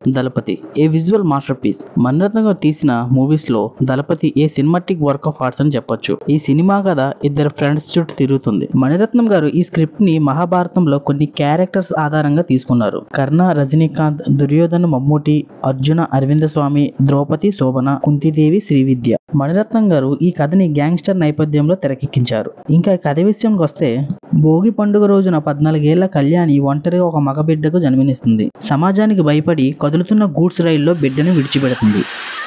Thalapathy a visual masterpiece Maniratnam గారు తీసిన movies లో Thalapathi a cinematic work of arts అని చెప్పొచ్చు ఈ సినిమా కథ ఇద్దరు ఫ్రెండ్స్ చుట్టూ తిరుగుతుంది మణిరత్నం గారు ఈ స్క్రిప్ట్ ని మహాభారతంలో కొన్ని క్యారెక్టర్స్ ఆధారంగా తీసుకున్నారు కర్ణ రజనీకాంత్ దుర్యోధన మమ్మూటి అర్జున అరవింద స్వామి ద్రౌపది శోభన కుంతిదేవి శ్రీవిద్య మణిరత్నం గారు ఈ కథని గ్యాంగ్స్టర్ నేపథ్యంలో తెరకెక్కించారు ఇంకా ఈ కథ విషయంకి వస్తే భోగి పండుగ రోజున పద్నాలుగేళ్ల కళ్యాణి ఒంటరిగా ఒక మగబిడ్డకు జన్మనిస్తుంది సమాజానికి భయపడి కదులుతున్న గూడ్స్ రైల్లో బిడ్డను విడిచిపెడుతుంది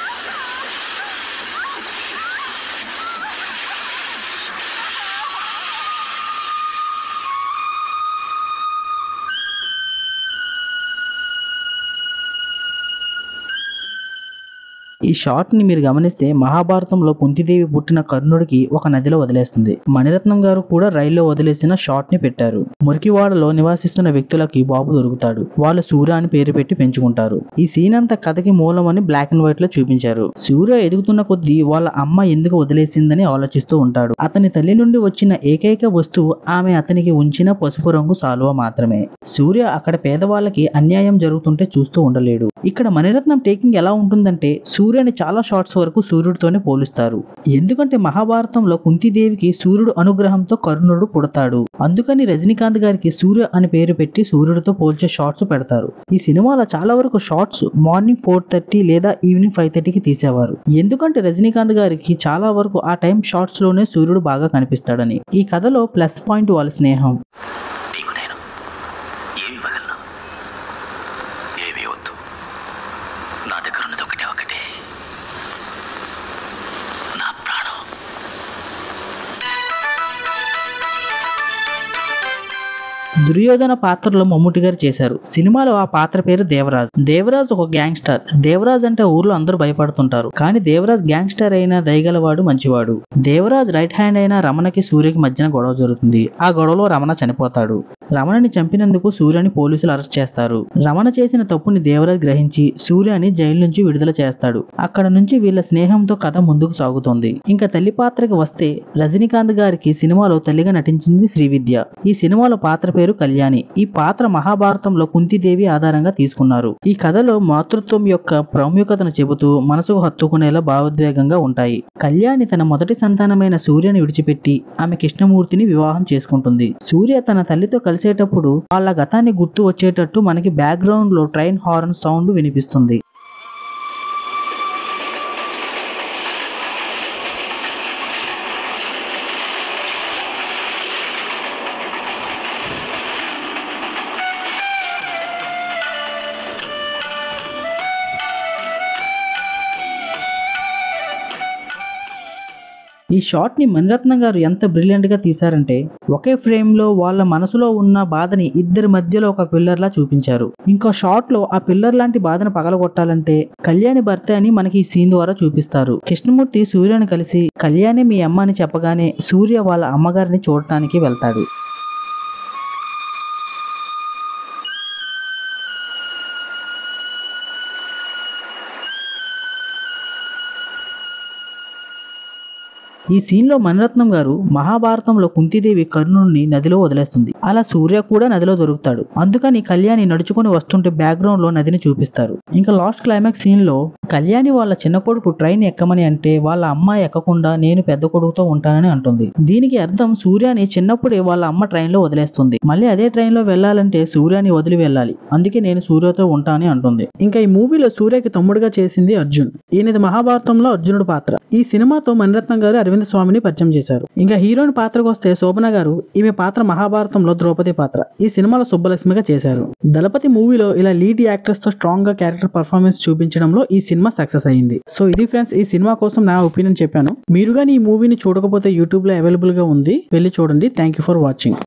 ఈ షాట్ ని మీరు గమనిస్తే మహాభారతంలో కుంతిదేవి పుట్టిన కర్ణుడికి ఒక నదిలో వదిలేస్తుంది మణిరత్నం గారు కూడా రైల్లో వదిలేసిన షాట్ ని పెట్టారు మురికివాడలో నివాసిస్తున్న వ్యక్తులకి బాబు దొరుకుతాడు వాళ్ళు సూర్య అని పేరు పెట్టి పెంచుకుంటారు ఈ సీన్ అంతా కథకి మూలం అని బ్లాక్ అండ్ వైట్ లో చూపించారు సూర్య ఎదుగుతున్న కొద్దీ వాళ్ళ అమ్మ ఎందుకు వదిలేసిందని ఆలోచిస్తూ ఉంటాడు అతని తల్లి నుండి వచ్చిన ఏకైక వస్తువు ఆమె అతనికి ఉంచిన పసుపు రంగు సాలువ మాత్రమే సూర్య అక్కడ పేదవాళ్ళకి అన్యాయం జరుగుతుంటే చూస్తూ ఉండలేడు ఇక్కడ మణిరత్నం టేకింగ్ ఎలా ఉంటుందంటే సూర్యుని చాలా షార్ట్స్ వరకు సూర్యుడితోనే పోలుస్తారు ఎందుకంటే మహాభారతంలో కుంతిదేవికి సూర్యుడు అనుగ్రహంతో కర్ణుడు పుడతాడు అందుకని రజనీకాంత్ గారికి సూర్య అని పేరు పెట్టి సూర్యుడితో పోల్చే షార్ట్స్ పెడతారు ఈ సినిమాలో చాలా వరకు షార్ట్స్ మార్నింగ్ ఫోర్ థర్టీ లేదా ఈవినింగ్ ఫైవ్ థర్టీకి తీసేవారు ఎందుకంటే రజనీకాంత్ గారికి చాలా వరకు ఆ టైం షార్ట్స్ లోనే సూర్యుడు బాగా కనిపిస్తాడని ఈ కథలో ప్లస్ పాయింట్ వాళ్ళ స్నేహం నీకు నేను ఏమి ఇవ్వగలను ఏమీ వద్దు నా దగ్గర ఉన్నది ఒకటే ఒకటే నా ప్రాణం దుర్యోధన పాత్రలో మమ్ముటి గారు చేశారు సినిమాలో ఆ పాత్ర పేరు దేవరాజ్ దేవరాజ్ ఒక గ్యాంగ్స్టర్ దేవరాజ్ అంటే ఊర్లో అందరూ భయపడుతుంటారు కానీ దేవరాజ్ గ్యాంగ్స్టర్ అయినా దయగలవాడు మంచివాడు దేవరాజ్ రైట్ హ్యాండ్ అయిన రమణకి సూర్యకి మధ్యన గొడవ జరుగుతుంది ఆ గొడవలో రమణ చనిపోతాడు రమణని చంపినందుకు సూర్యని పోలీసులు అరెస్ట్ చేస్తారు రమణ చేసిన తప్పుని దేవరాజ్ గ్రహించి సూర్యని జైలు నుంచి విడుదల చేస్తాడు అక్కడ నుంచి వీళ్ళ స్నేహంతో కథ ముందుకు సాగుతోంది ఇంకా తల్లి పాత్రకి వస్తే రజనీకాంత్ గారికి సినిమాలో తల్లిగా నటించింది శ్రీవిద్య ఈ సినిమాలో పాత్ర పేరు కళ్యాణి ఈ పాత్ర మహాభారతంలో కుంతిదేవి ఆధారంగా తీసుకున్నారు ఈ కథలో మాతృత్వం యొక్క ప్రాముఖ్యతను చెబుతూ మనసుకు హత్తుకునేలా భావోద్వేగంగా ఉంటాయి కళ్యాణి తన మొదటి సంతానమైన సూర్యని విడిచిపెట్టి ఆమె కృష్ణమూర్తిని వివాహం చేసుకుంటుంది సూర్య తన తల్లితో కలిసేటప్పుడు వాళ్ళ గతాన్ని గుర్తు వచ్చేటట్టు మనకి బ్యాక్గ్రౌండ్ లో ట్రైన్ హార్న్ సౌండ్ వినిపిస్తుంది ఈ షాట్ ని మణిరత్నం గారు ఎంత బ్రిలియంట్ గా తీశారంటే ఒకే ఫ్రేమ్ లో వాళ్ళ మనసులో ఉన్న బాధని ఇద్దరి మధ్యలో ఒక పిల్లర్ లా చూపించారు ఇంకో షాట్ లో ఆ పిల్లర్ లాంటి బాధను పగలగొట్టాలంటే కళ్యాణి భర్త అని మనకి ఈ సీన్ ద్వారా చూపిస్తారు కృష్ణమూర్తి సూర్యని కలిసి కళ్యాణి మీ అమ్మ అని చెప్పగానే సూర్య వాళ్ళ అమ్మగారిని చూడటానికి వెళ్తాడు ఈ సీన్ లో మణిరత్నం గారు మహాభారతంలో కుంతిదేవి కర్ణుడిని నదిలో వదిలేస్తుంది అలా సూర్య కూడా నదిలో దొరుకుతాడు అందుకని కళ్యాణి నడుచుకొని వస్తుంటే బ్యాక్గ్రౌండ్ లో నదిని చూపిస్తారు ఇంకా లాస్ట్ క్లైమాక్స్ సీన్ లో కళ్యాణి వాళ్ళ చిన్న కొడుకు ట్రైన్ ఎక్కమని అంటే వాళ్ళ అమ్మాయి ఎక్కకుండా నేను పెద్ద కొడుకుతో ఉంటానని అంటుంది దీనికి అర్థం సూర్యని చిన్నప్పుడే వాళ్ళ అమ్మ ట్రైన్ లో వదిలేస్తుంది మళ్ళీ అదే ట్రైన్ లో వెళ్ళాలంటే సూర్యని వదిలి వెళ్ళాలి అందుకే నేను సూర్యతో ఉంటానని అంటుంది ఇంకా ఈ మూవీలో సూర్యకి తమ్ముడుగా చేసింది అర్జున్ ఈయనది మహాభారతంలో అర్జునుడు పాత్ర ఈ సినిమాతో మణిరత్నం గారు అరవింద్ స్వామిని పరిచయం చేశారు ఇంకా హీరోయిన్ పాత్రకు వస్తే శోభన గారు ఈమె పాత్ర మహాభారతంలో ద్రౌపది పాత్ర ఈ సినిమాలో సుబ్బలక్ష్మిగా చేశారు దళపతి మూవీలో ఇలా లీడ్ యాక్టర్స్ తో స్ట్రాంగ్ గా క్యారెక్టర్ పర్ఫార్మెన్స్ చూపించడంలో ఈ సినిమా సక్సెస్ అయింది సో ఇది ఫ్రెండ్స్ ఈ సినిమా కోసం నా ఒపీనియన్ చెప్పాను మీరు కానీ ఈ మూవీని చూడకపోతే యూట్యూబ్ లో అవైలబుల్ గా ఉంది వెళ్ళి చూడండి థ్యాంక్ యూ ఫర్ వాచింగ్